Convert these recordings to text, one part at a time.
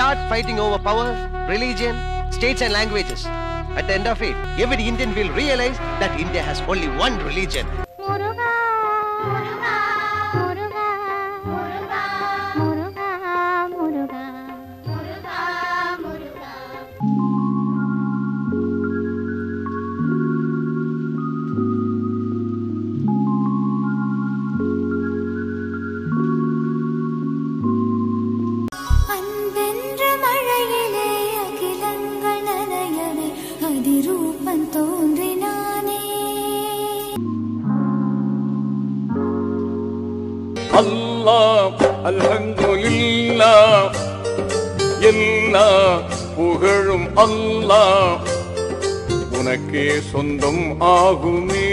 start fighting over power, religion, states and languages. At the end of it, every Indian will realize that India has only one religion. முருகா முருகா முருகா முருகா முருகா முருகா முருகா முருகா அன்பென்ற மழையிலே அகிலங்கள் நனையவே அதிரூபன் தோன்றினானே அல்லாஹ் அல்ஹம்துலில்லா எல்லா புகழும் அல்லாஹ் உனக்கே சொந்தம் ஆகுமே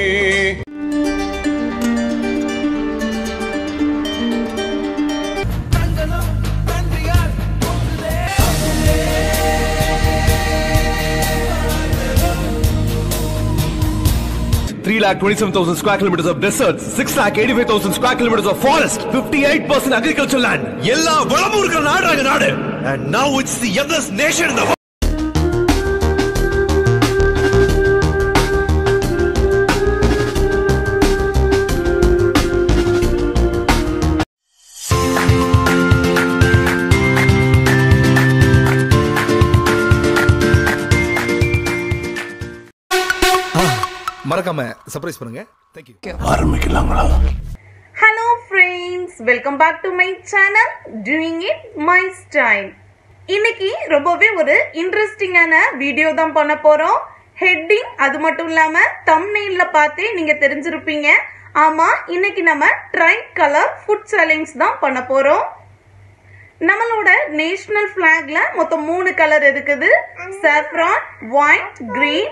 Three lakh twenty-seven thousand square kilometers of desert, six lakh eighty-five thousand square kilometers of forest, fifty-eight percent agricultural land. எல்லா வளமும் இருக்கிற நாடு எங்க நாடு. And now it's the youngest nation in the world. மறக்காம சர்ப்ரைஸ் பண்ணுங்க thank you hello friends welcome back to my channel doing it my style இன்னைக்கு ரொம்பவே ஒரு இன்ட்ரெஸ்டிங்கான வீடியோ தான் பண்ண போறோம் ஹெட்டிங் அது மட்டும் இல்லாம தம்ப்நெயில்ல பார்த்தே நீங்க தெரிஞ்சிருப்பீங்க ஆமா இன்னைக்கு நம்ம ட்ரை கலர் ஃபுட் சேலஞ்ச் தான் பண்ண போறோம் நம்மளோட நேஷனல் ஃபிளாக்ல மொத்தம் மூணு கலர் இருக்குது சாஃப்ரான் ஒயிட் கிரீன்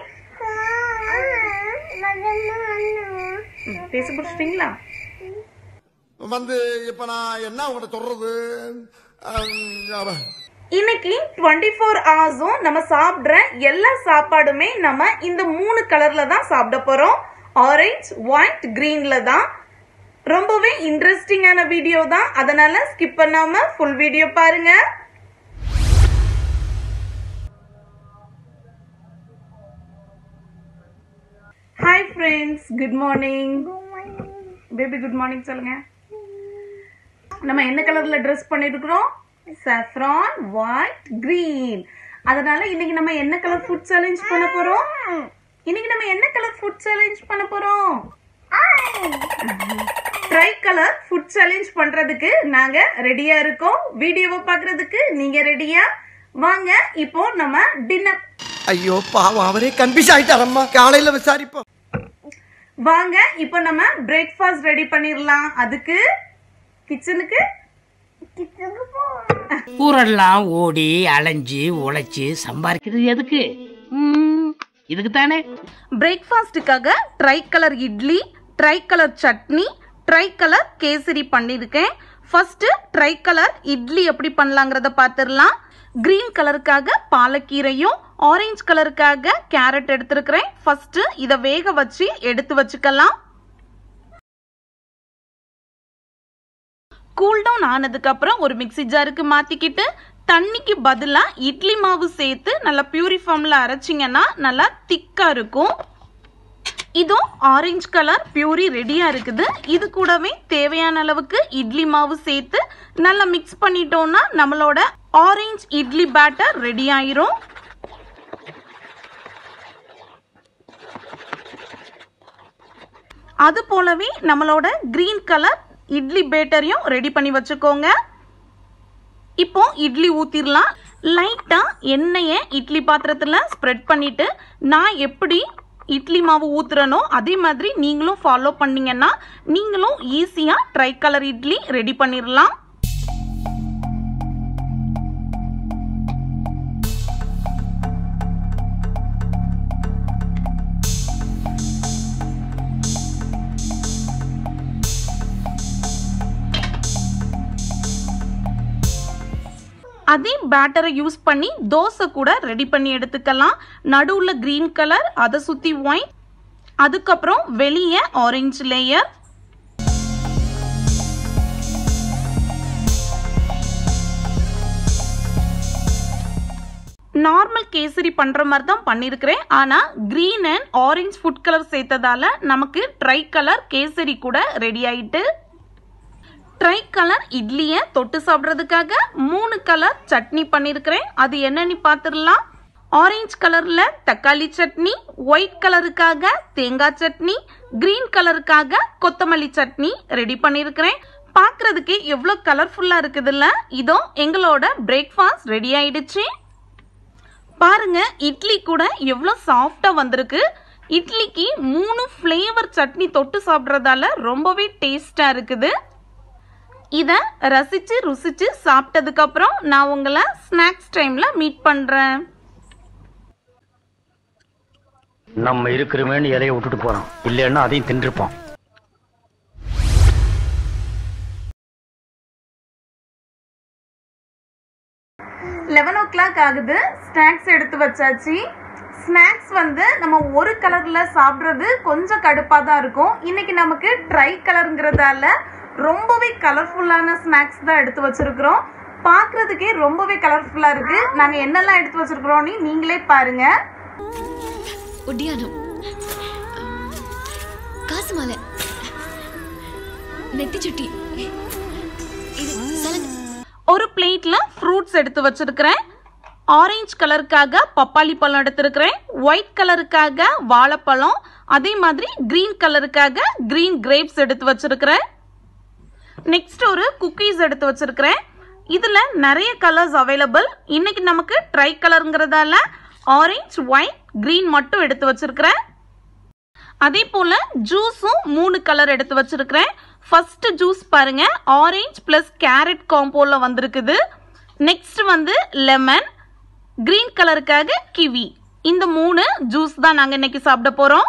பேச பிடிச்சிட்டீங்களா வந்து இப்ப நான் என்ன உங்கள்கிட்ட சொல்றது அஹ், இன்னைக்கு டுவெண்ட்டி ஃபோர் ஹவர்ஸும் நம்ம சாப்பிட்ற எல்லா சாப்பாடுமே நம்ம இந்த மூணு கலர்ல தான் சாப்பிட போறோம் ஆரஞ்ச் ஒயிட் கிரீன்ல தான் ரொம்பவே இன்ட்ரெஸ்டிங்கான வீடியோ தான் அதனால ஸ்கிப் பண்ணாம ஃபுல் வீடியோ பாருங்க hi friends good morning baby good morning சொல்லுங்க நம்ம என்ன கலர்ல ட்ரெஸ் பண்ணிருக்கிறோம் saffron ஒயிட் green அதனால இன்னைக்கு நம்ம என்ன கலர் ஃபுட் சேலஞ்ச் பண்ண போறோம் இன்னைக்கு நம்ம என்ன கலர் ஃபுட் சேலஞ்ச் பண்ண போறோம் ட்ரை கலர் ஃபுட் சேலஞ்ச் பண்றதுக்கு நாங்க ரெடியா இருக்கோம் வீடியோவை பார்க்கிறதுக்கு நீங்க ரெடியா வாங்க இப்போ நம்ம டின்னர் ஐயோ பாவம் அவரே கன்ஃபியூஸ் ஆயிட்டாரம்மா காலையில விசாரிப்போம் வாங்க இப்போ நம்ம பிரேக்ஃபாஸ்ட் ரெடி பண்ணிரலாம் அதுக்கு கிச்சனுக்கு ஊரெல்லாம் ஓடி அலைஞ்சு உழைச்சு சம்பாதிக்கிறது எதுக்கு ம், இதுக்கு தானே பிரேக்ஃபாஸ்ட்டுக்காக tricolour idli tricolour chutney tricolour kesari பண்ணியிருக்கேன் ஃபர்ஸ்ட் ட்ரை கலர் இட்லி எப்படி பண்ணலாங்கிறத பார்த்துடலாம் கிரீன் கலருக்காக பாலக்கீரையும் ஆரஞ்சு கலருக்காக கேரட் எடுத்திருக்கிறேன் ஃபர்ஸ்ட் இதை வேக வச்சு எடுத்து வச்சுக்கலாம் கூல் டவுன் ஆனதுக்கு அப்புறம் ஒரு மிக்ஸி ஜாருக்கு மாத்திக்கிட்டு தண்ணிக்கு பதிலா இட்லி மாவு சேர்த்து நல்லா பியூரி ஃபார்ம்ல அரைச்சிங்கன்னா நல்லா திக்கா இருக்கும் இதுவும் ஆரஞ்சு கலர் பியூரி ரெடியா இருக்குது இது கூடவே தேவையான அளவுக்கு இட்லி மாவு சேர்த்து நல்லா மிக்ஸ் பண்ணிட்டோம்னா நம்மளோட ஆரஞ்சு இட்லி பேட்டர் ரெடி ஆயிரும் அது போலவே நம்மளோட கிரீன் கலர் இட்லி பேட்டரையும் ரெடி பண்ணி வச்சுக்கோங்க இப்போ இட்லி ஊத்திரலாம் லைட்டா எண்ணெயை இட்லி பாத்திரத்துல ஸ்ப்ரெட் பண்ணிட்டு நான் எப்படி இட்லி மாவு ஊத்துறனோ அதே மாதிரி நீங்களும் ஃபாலோ பண்ணீங்கன்னா நீங்களும் ஈஸியா ட்ரை கலர் இட்லி ரெடி பண்ணிடலாம் அதே பேட்டரை யூஸ் பண்ணி தோசை கூட ரெடி பண்ணி எடுத்துக்கலாம் நடுவுல கிரீன் கலர் அதை சுத்தி ஒயிட் அதுக்கப்புறம் வெளியே ஆரஞ்சு லேயர் நார்மல் கேசரி பண்ற மாதிரி தான் பண்ணியிருக்கிறேன் ஆனா green and orange food colour சேர்த்ததால நமக்கு ட்ரை கலர் கேசரி கூட ரெடி ஆயிட்டு ட்ரை கலர் இட்லியை தொட்டு சாப்பிட்றதுக்காக மூணு கலர் சட்னி பண்ணியிருக்கிறேன் அது என்னன்னு பார்த்துடலாம் ஆரஞ்சு கலர்ல தக்காளி சட்னி ஒயிட் கலருக்காக தேங்காய் சட்னி கிரீன் கலருக்காக கொத்தமல்லி சட்னி ரெடி பண்ணியிருக்கிறேன் பார்க்கறதுக்கு எவ்வளோ கலர்ஃபுல்லா இருக்குதுல்ல இதோ எங்களோட பிரேக்ஃபாஸ்ட் ரெடி ஆயிடுச்சு பாருங்க இட்லி கூட எவ்வளோ சாஃப்டா வந்திருக்கு இட்லிக்கு மூணு ஃப்ளேவர் சட்னி தொட்டு சாப்பிட்றதால ரொம்பவே டேஸ்டா இருக்குது இதை ரசிச்சு ருசிச்சு சாப்பிட்டதுக்கு அப்புறம் நான் உங்களை ஸ்நாக்ஸ் டைம்ல மீட் பண்றேன் நம்ம இருக்கிறோமேன்னு இலைய விட்டுட்டு போறோம் இல்லைன்னா அதையும் தின்றுப்போம் லெவன் ஓ கிளாக் ஆகுது ஸ்நாக்ஸ் எடுத்து வச்சாச்சு ஸ்நாக்ஸ் வந்து நம்ம ஒரு கலர்ல சாப்பிட்றது கொஞ்சம் கடுப்பாக தான் இருக்கும் இன்னைக்கு நமக்கு ட்ரை கலருங்கிறதால ரொம்பவே கலர்ஃபுல்லான ஸ்நாக்ஸ் தான் எடுத்து வச்சிருக்கிறோம் பார்க்கறதுக்கே ரொம்பவே கலர்ஃபுல்லா இருக்கு நாங்க என்னெல்லாம் எடுத்து வச்சிருக்கிறோம்னு நீங்களே பாருங்க ஒட்டியானம் காசு மாலை நெத்தி சுட்டி இது சலங்க ஒரு பிளேட்ல ஃப்ரூட்ஸ் எடுத்து வச்சிருக்கிறேன் ஆரஞ்சு கலருக்காக பப்பாளி பழம் எடுத்திருக்கிறேன் ஒயிட் கலருக்காக வாழைப்பழம் அதே மாதிரி கிரீன் கலருக்காக கிரீன் கிரேப்ஸ் எடுத்து வச்சிருக்கிறேன் நெக்ஸ்ட் ஒரு குக்கீஸ் எடுத்து வச்சிருக்கிறேன் இதுல நிறைய கலர்ஸ் அவைலபிள் இன்னைக்கு நமக்கு ட்ரை கலருங்கிறதால ஆரஞ்சு ஒயிட் கிரீன் மட்டும் எடுத்து வச்சிருக்கிறேன் அதே போல ஜூஸும் மூணு கலர் எடுத்து வச்சிருக்கிறேன் ஃபர்ஸ்ட் ஜூஸ் பாருங்க ஆரஞ்சு பிளஸ் கேரட் காம்போல வந்திருக்குது நெக்ஸ்ட் வந்து லெமன் கிரீன் கலருக்காக கிவி இந்த மூணு ஜூஸ் தான் நாங்க இன்னைக்கு சாப்பிட போறோம்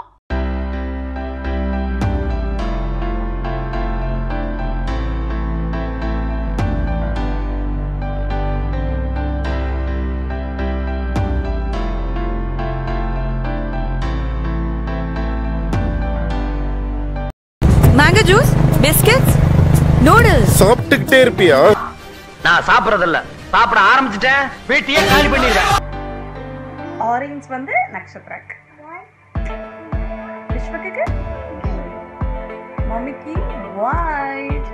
மேங்கோ ஜூஸ் பிஸ்கட்ஸ் நூடுல்ஸ் சாப்பிட்டுக்கிட்டே இருப்பியா நான் சாப்பிடறது இல்ல சாப்பிட ஆரம்பிச்சிட்டேன் வீட்டையே காலி பண்ணிடுவேன் ஆரஞ்சு வந்து நக்ஷத்ராக் விஸ்வக்கு மம்மிக்கு ஒயிட்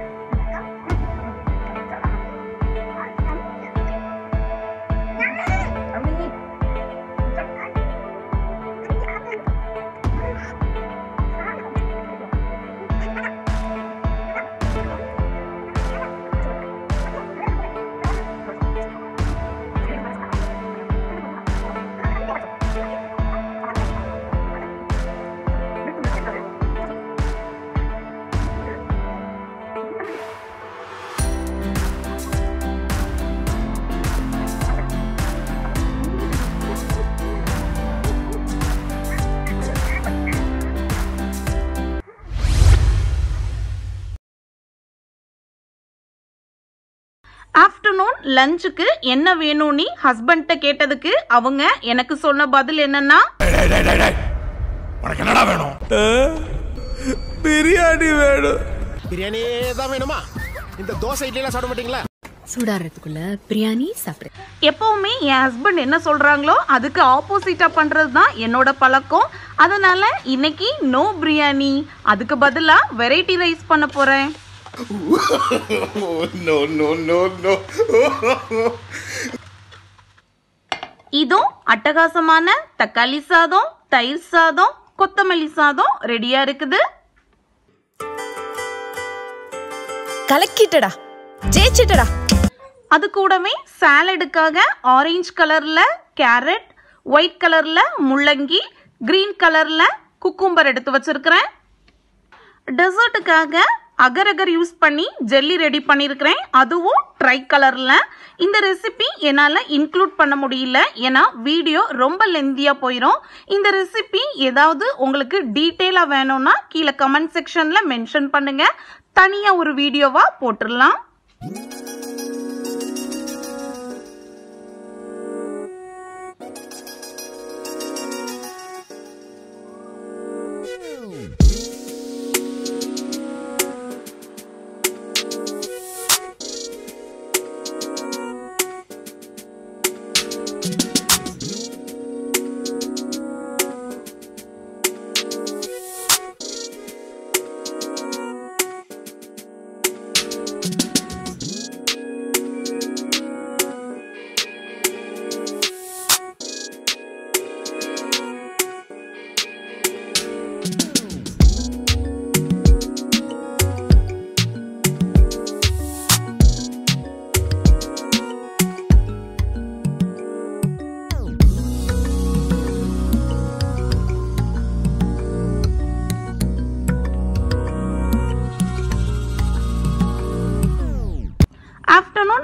ஆஃப்டர்நூன் லஞ்சுக்கு என்ன வேணும்னு ஹஸ்பண்ட்ட கேட்டதுக்கு அவங்க எனக்கு சொன்ன பதில் என்னன்னா உனக்கு என்னடா வேணும் பிரியாணி வேணும் பிரியாணி தான் வேணுமா இந்த தோசை இட்லி எல்லாம் சாப்பிட மாட்டீங்களா சூடாடுறதுக்குள்ள பிரியாணி சாப்பிடு எப்பவுமே என் ஹஸ்பண்ட் என்ன சொல்றாங்களோ அதுக்கு ஆப்போசிட்டா பண்றது தான் என்னோட பழக்கம் அதனால இன்னைக்கு நோ பிரியாணி அதுக்கு பதிலா வெரைட்டி ரைஸ் பண்ண போறேன் no, no, no, no. இதோ அட்டகாசமான தக்காளி சாதம் தயிர் சாதம் கொத்தமல்லி சாதம் ரெடியா இருக்குது கலக்கிட்டடா ஜெயிச்சிட்டடா அது கூடவே சாலடுக்காக ஆரஞ்சு கலர்ல கேரட் ஒயிட் கலர்ல முள்ளங்கி கிரீன் கலர்ல குக்கும்பர் எடுத்து வச்சிருக்கிறேன் டெசர்ட்டுக்காக அகர் அகர் யூஸ் பண்ணி ஜெல்லி ரெடி பண்ணியிருக்கிறேன் அதுவும் ட்ரை கலர்ல இந்த ரெசிபி என்னால் இன்க்ளூட் பண்ண முடியல ஏன்னா வீடியோ ரொம்ப லெந்தியாக போயிடும் இந்த ரெசிபி ஏதாவது உங்களுக்கு டீட்டெயிலாக வேணும்னா கீழே கமெண்ட் செக்ஷனில் மென்ஷன் பண்ணுங்க தனியாக ஒரு வீடியோவாக போட்டுடலாம்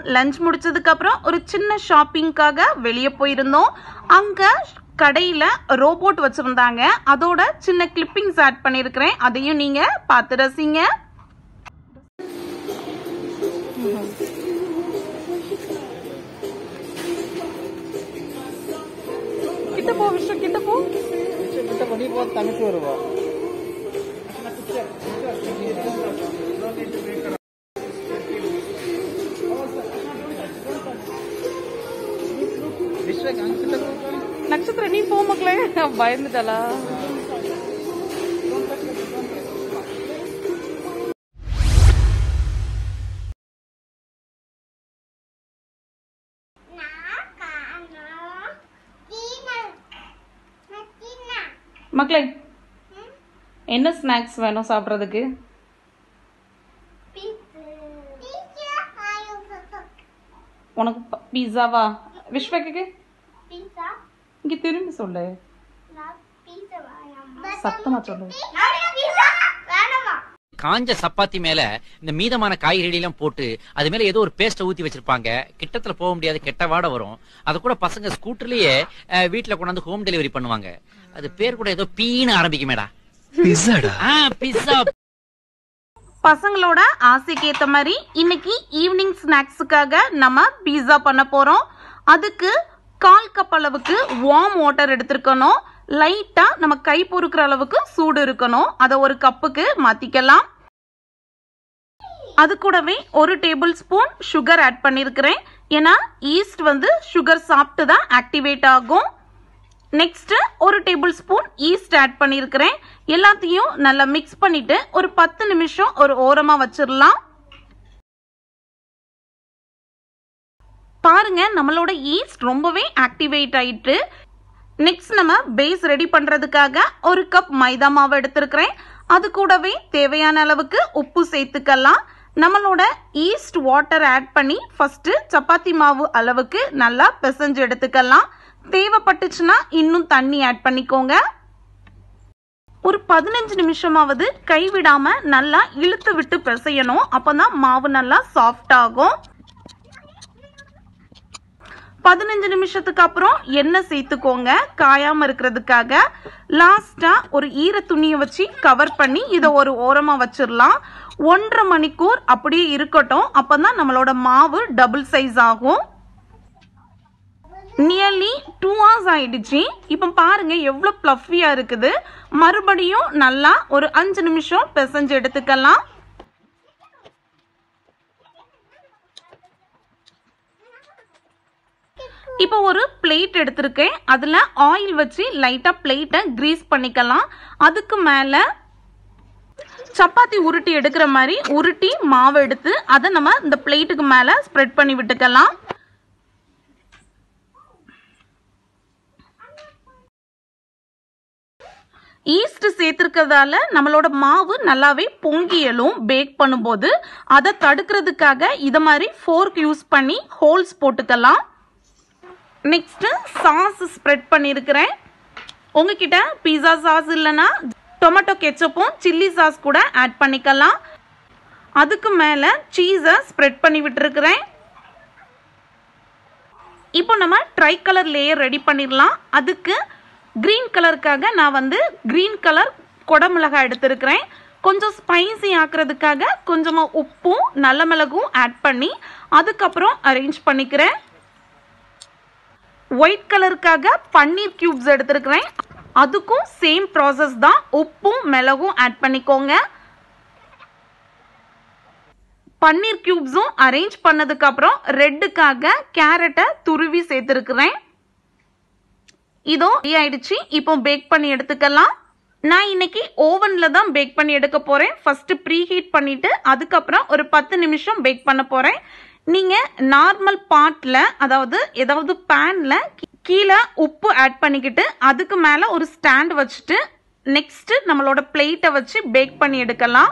லஞ்ச் முடிச்சதுக்கு அப்புறம் ஒரு சின்ன ஷாப்பிங்காக வெளியே போயிருந்தோம் அங்க கடையில ரோபோட் வச்சிருந்தாங்க அதோட சின்ன கிளிப்பிங்ஸ் ஆட் பண்ணியிருக்கிறேன் அதையும் நீங்க பார்த்து ரசிங்க கிட்ட போ விஷ்ணு கிட்ட போ கிட்ட பண்ணி போ தங்கச்சி வருவா நட்சத்திரம் நீ போ மக்களே பயந்துட்டலா மக்களே என்ன ஸ்நாக்ஸ் வேணும் சாப்பிட்றதுக்கு உனக்கு பீஸாவா விஸ்வக்கு இங்க திரும்பி சொல்லு சத்தமா சொல்லு காஞ்ச சப்பாத்தி மேல இந்த மீதமான காய்கறி எல்லாம் போட்டு அது மேல ஏதோ ஒரு பேஸ்ட ஊத்தி வச்சிருப்பாங்க கிட்டத்துல போக முடியாது கெட்ட வாட வரும் அது கூட பசங்க ஸ்கூட்டர்லயே அஹ், வீட்ல கொண்டாந்து ஹோம் டெலிவரி பண்ணுவாங்க அது பேர் கூட ஏதோ பீன்னு ஆரம்பிக்குமேடா பிஸாடா ஆ பிஸ்ஸா பசங்களோட ஆசைக்கு ஏத்த மாதிரி இன்னைக்கு ஈவினிங் ஸ்நாக்ஸுக்காக நம்ம பீஸா பண்ண போறோம் அதுக்கு கால் கப் அளவுக்கு வார்ம் வாட்டர் எடுத்திருக்கணும் லைட்டா நம்ம கை பொறுக்கிற அளவுக்கு சூடு இருக்கணும் அதை ஒரு கப்புக்கு மாத்திக்கலாம் அது கூடவே ஒரு டேபிள் ஸ்பூன் சுகர் ஆட் பண்ணியிருக்கிறேன் ஏன்னா ஈஸ்ட் வந்து சுகர் சாப்பிட்டு தான் ஆக்டிவேட் ஆகும் நெக்ஸ்ட் ஒரு டேபிள் ஸ்பூன் ஈஸ்ட் ஆட் பண்ணியிருக்கிறேன் எல்லாத்தையும் நல்லா மிக்ஸ் பண்ணிட்டு ஒரு பத்து நிமிஷம் ஒரு ஓரமா வச்சிடலாம் பாருங்க நம்மளோட ஈஸ்ட் ரொம்பவே ஆக்டிவேட் ஆயிட்டு நெக்ஸ்ட் நம்ம பேஸ் ரெடி பண்றதுக்காக ஒரு கப் மைதா மாவு எடுத்திருக்கிறேன் அது கூடவே தேவையான அளவுக்கு உப்பு சேர்த்துக்கலாம் நம்மளோட ஈஸ்ட் வாட்டர் ஆட் பண்ணி ஃபர்ஸ்ட் சப்பாத்தி மாவு அளவுக்கு நல்லா பிசைஞ்சு எடுத்துக்கலாம் தேவைப்பட்டுச்சுன்னா இன்னும் தண்ணி ஆட் பண்ணிக்கோங்க ஒரு பதினஞ்சு நிமிஷமாவது கைவிடாம நல்லா இழுத்து விட்டு பிசையணும் அப்பதான் மாவு நல்லா சாஃப்ட் ஆகும் பதினஞ்சு நிமிஷத்துக்கு அப்புறம் எண்ணெய் சேர்த்துக்கோங்க காயாம இருக்கிறதுக்காக லாஸ்டா ஒரு ஈர துணியை வச்சு கவர் பண்ணி இதை ஒரு ஓரமா வச்சிடலாம் ஒன்றரை மணிக்கூர் அப்படியே இருக்கட்டும் அப்பதான் நம்மளோட மாவு டபுள் சைஸ் ஆகும் நியர்லி டூ ஹவர்ஸ் ஆயிடுச்சு இப்போ பாருங்க எவ்வளோ ப்ளஃபியா இருக்குது மறுபடியும் நல்லா ஒரு அஞ்சு நிமிஷம் பிசைஞ்சு எடுத்துக்கலாம் இப்போ ஒரு பிளேட் எடுத்திருக்கேன் அதில் ஆயில் வச்சு லைட்டாக பிளேட்டை க்ரீஸ் பண்ணிக்கலாம் அதுக்கு மேலே சப்பாத்தி உருட்டி எடுக்கிற மாதிரி உருட்டி மாவு எடுத்து அதை நம்ம இந்த பிளேட்டுக்கு மேலே ஸ்ப்ரெட் பண்ணி விட்டுக்கலாம் ஈஸ்ட் சேர்த்துருக்கிறதால நம்மளோட மாவு நல்லாவே பொங்கியலும் பேக் பண்ணும்போது அதை தடுக்கிறதுக்காக இதை மாதிரி ஃபோர்க் யூஸ் பண்ணி ஹோல்ஸ் போட்டுக்கலாம் நெக்ஸ்ட் சாஸ் ஸ்ப்ரெட் பண்ணியிருக்கிறேன் உங்ககிட்ட பீஸா சாஸ் இல்லைன்னா டொமேட்டோ கெச்சப்பும் சில்லி சாஸ் கூட ஆட் பண்ணிக்கலாம் அதுக்கு மேலே சீஸை ஸ்ப்ரெட் பண்ணி விட்டுருக்கிறேன் இப்போ நம்ம ட்ரை கலர் லேயர் ரெடி பண்ணிடலாம் அதுக்கு க்ரீன் கலருக்காக நான் வந்து க்ரீன் கலர் குடமிளகாய் எடுத்திருக்கிறேன் கொஞ்சம் ஸ்பைசி ஆக்குறதுக்காக கொஞ்சமாக உப்பும் நல்ல மிளகும் ஆட் பண்ணி அதுக்கப்புறம் அரேஞ்ச் பண்ணிக்கிறேன் ஒயிட் கலருக்காக பன்னீர் கியூப்ஸ் எடுத்திருக்கிறேன் அதுக்கும் சேம் ப்ராசஸ் தான் உப்பும் மிளகும் ஆட் பண்ணிக்கோங்க பன்னீர் கியூப்ஸும் அரேஞ்ச் பண்ணதுக்கு அப்புறம் ரெட்டுக்காக கேரட்டை துருவி சேர்த்துருக்கிறேன் இதோ ரெடி ஆயிடுச்சு இப்போ பேக் பண்ணி எடுத்துக்கலாம் நான் இன்னைக்கு ஓவன்ல தான் பேக் பண்ணி எடுக்க போறேன் ஃபர்ஸ்ட் ப்ரீ ஹீட் பண்ணிட்டு அதுக்கப்புறம் ஒரு பத்து நிமிஷம் பேக் பண்ண போறேன் நீங்க நார்மல் பாட்ல அதாவது ஏதாவது பேன்ல கீழே உப்பு ஆட் பண்ணிக்கிட்டு அதுக்கு மேல ஒரு ஸ்டாண்ட் வச்சுட்டு நெக்ஸ்ட் நம்மளோட பிளேட்டை வச்சு பேக் பண்ணி எடுக்கலாம்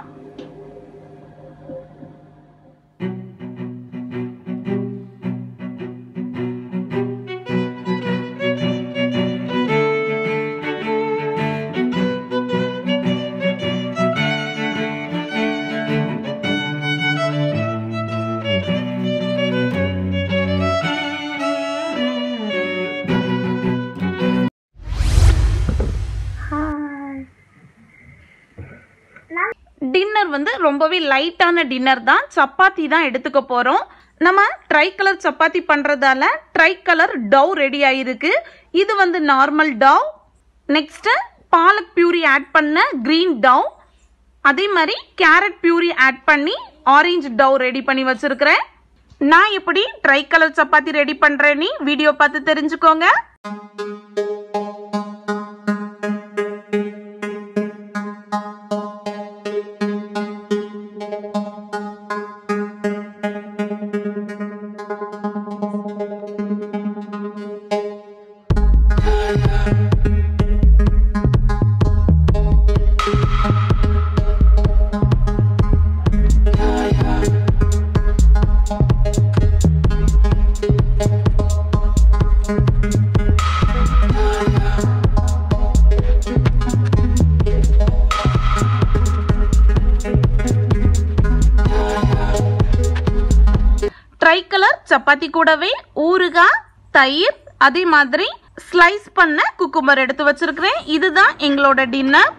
டின்னர் வந்து ரொம்பவே லைட்டான டின்னர் தான் சப்பாத்தி தான் எடுத்துக்க போறோம் நம்ம ட்ரை கலர் சப்பாத்தி பண்றதால ட்ரை கலர் டவ் ரெடி ஆயிருக்கு இது வந்து normal dough next palak puree add பண்ண கிரீன் டவ் அதே மாதிரி கேரட் பியூரி ஆட் பண்ணி ஆரஞ்சு டவ் ரெடி பண்ணி வச்சிருக்கிறேன் நான் எப்படி ட்ரை கலர் சப்பாத்தி ரெடி பண்றேன்னு வீடியோ பார்த்து தெரிஞ்சுக்கோங்க ட்ரை கலர் சப்பாத்தி கூடவே ஊறுகாய் தயிர் அதே மாதிரி ஸ்லைஸ் பண்ண குக்கும்பர் எடுத்து வச்சிருக்கிறேன் இதுதான் எங்களோட டின்னர்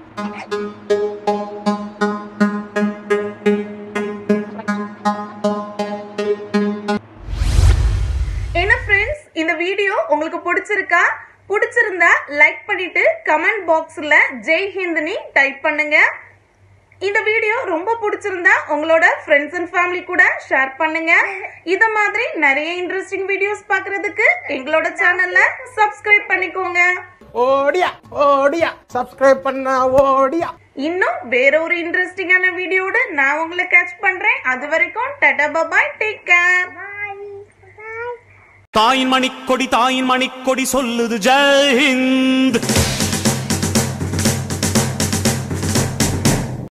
என்ன ஃப்ரெண்ட்ஸ் இந்த வீடியோ உங்களுக்கு பிடிச்சிருக்கா பிடிச்சிருந்தா லைக் பண்ணிட்டு கமெண்ட் பாக்ஸ்ல ஜெய் ஹிந்த்னி டைப் பண்ணுங்க இந்த வீடியோ ரொம்ப பிடிச்சிருந்தா உங்களோட ஃப்ரெண்ட்ஸ் அண்ட் ஃபேமிலி கூட ஷேர் பண்ணுங்க இத மாதிரி நிறைய இன்ட்ரெஸ்டிங் வீடியோஸ் பார்க்கிறதுக்கு எங்களோட சேனல்ல சப்ஸ்கிரைப் பண்ணிக்கோங்க ஓடியா ஓடியா சப்ஸ்கிரைப் பண்ணா ஓடியா இன்னும் வேற ஒரு இன்ட்ரெஸ்டிங்கான வீடியோட நான் உங்களை கேட்ச் பண்றேன் அது வரைக்கும் டாடா பாய் டேக் கேர் தாயின் மணிக்கொடி தாயின் மணிக்கொடி சொல்லுது ஜெய் ஹிந்த்